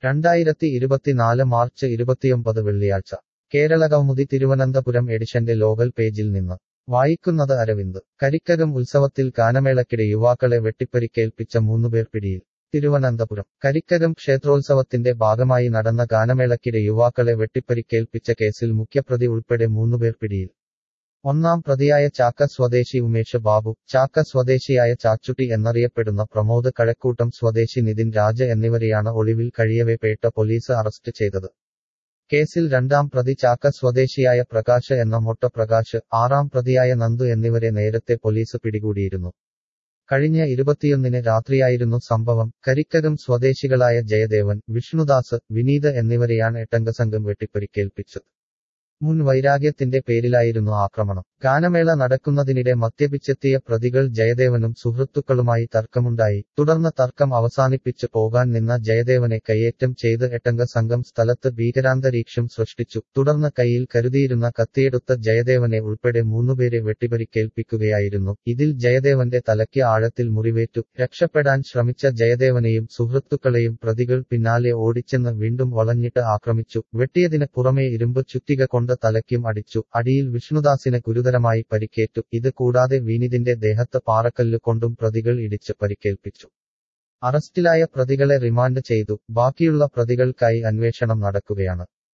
രണ്ടായിരത്തി ഇരുപത്തിനാല് മാർച്ച് ഇരുപത്തിയൊമ്പത് വെള്ളിയാഴ്ച കേരളകൗമുദി തിരുവനന്തപുരം എഡിഷന്റെ ലോകൽ പേജിൽ നിന്ന് വായിക്കുന്നത് അരവിന്ദ് കരിക്കകം ഉത്സവത്തിൽ ഗാനമേളക്കിടെ യുവാക്കളെ വെട്ടിപ്പരിക്കേൽപ്പിച്ച മൂന്നുപേർ പിടിയിൽ തിരുവനന്തപുരം കരിക്കകം ക്ഷേത്രോത്സവത്തിന്റെ ഭാഗമായി നടന്ന ഗാനമേളക്കിടെ യുവാക്കളെ വെട്ടിപ്പരിക്കേൽപ്പിച്ച കേസിൽ മുഖ്യപ്രതി ഉൾപ്പെടെ മൂന്നുപേർ പിടിയിൽ ഒന്നാം പ്രതിയായ ചാക്ക സ്വദേശി ഉമേഷ് ബാബു ചാക്ക സ്വദേശിയായ ചാച്ചുട്ടി എന്നറിയപ്പെടുന്ന പ്രമോദ് കഴക്കൂട്ടം സ്വദേശി നിതിൻ രാജ എന്നിവരെയാണ് ഒളിവിൽ കഴിയവെ പേട്ട പോലീസ് അറസ്റ്റ് ചെയ്തത് കേസിൽ രണ്ടാം പ്രതി ചാക്ക സ്വദേശിയായ പ്രകാശ് എന്ന മൊട്ട പ്രകാശ് ആറാം പ്രതിയായ നന്ദു എന്നിവരെ നേരത്തെ പോലീസ് പിടികൂടിയിരുന്നു കഴിഞ്ഞ ഇരുപത്തിയൊന്നിന് രാത്രിയായിരുന്നു സംഭവം കരിക്കകം സ്വദേശികളായ ജയദേവൻ വിഷ്ണുദാസ് വിനീത് എന്നിവരെയാണ് എട്ടംഗ സംഘം വെട്ടിപ്പരിക്കേൽപ്പിച്ചത് മുൻ വൈരാഗ്യത്തിന്റെ പേരിലായിരുന്നു ആക്രമണം ഗാനമേള നടക്കുന്നതിനിടെ മദ്യപിച്ചെത്തിയ പ്രതികൾ ജയദേവനും സുഹൃത്തുക്കളുമായി തർക്കമുണ്ടായി തുടർന്ന് തർക്കം അവസാനിപ്പിച്ച് പോകാൻ നിന്ന ജയദേവനെ കയ്യേറ്റം ചെയ്ത് എട്ടംഗ സംഘം സ്ഥലത്ത് ഭീകരാന്തരീക്ഷം സൃഷ്ടിച്ചു തുടർന്ന് കയ്യിൽ കരുതിയിരുന്ന കത്തിയെടുത്ത ജയദേവനെ ഉൾപ്പെടെ മൂന്നുപേരെ വെട്ടിപരിക്കേൽപ്പിക്കുകയായിരുന്നു ഇതിൽ ജയദേവന്റെ തലയ്ക്ക് ആഴത്തിൽ മുറിവേറ്റു രക്ഷപ്പെടാൻ ശ്രമിച്ച ജയദേവനെയും സുഹൃത്തുക്കളെയും പ്രതികൾ പിന്നാലെ ഓടിച്ചെന്ന് വീണ്ടും വളഞ്ഞിട്ട് ആക്രമിച്ചു വെട്ടിയതിന് പുറമെ ഇരുമ്പ് ചുറ്റിക കൊണ്ട് തലയ്ക്കും അടിച്ചു അടിയിൽ വിഷ്ണുദാസിന് ഗുരുതരമായി പരിക്കേറ്റു ഇത് കൂടാതെ വിനീതിന്റെ ദേഹത്ത് പാറക്കല്ല് കൊണ്ടും പ്രതികൾ ഇടിച്ച് പരിക്കേൽപ്പിച്ചു അറസ്റ്റിലായ പ്രതികളെ റിമാൻഡ് ചെയ്തു ബാക്കിയുള്ള പ്രതികൾക്കായി അന്വേഷണം നടക്കുകയാണ്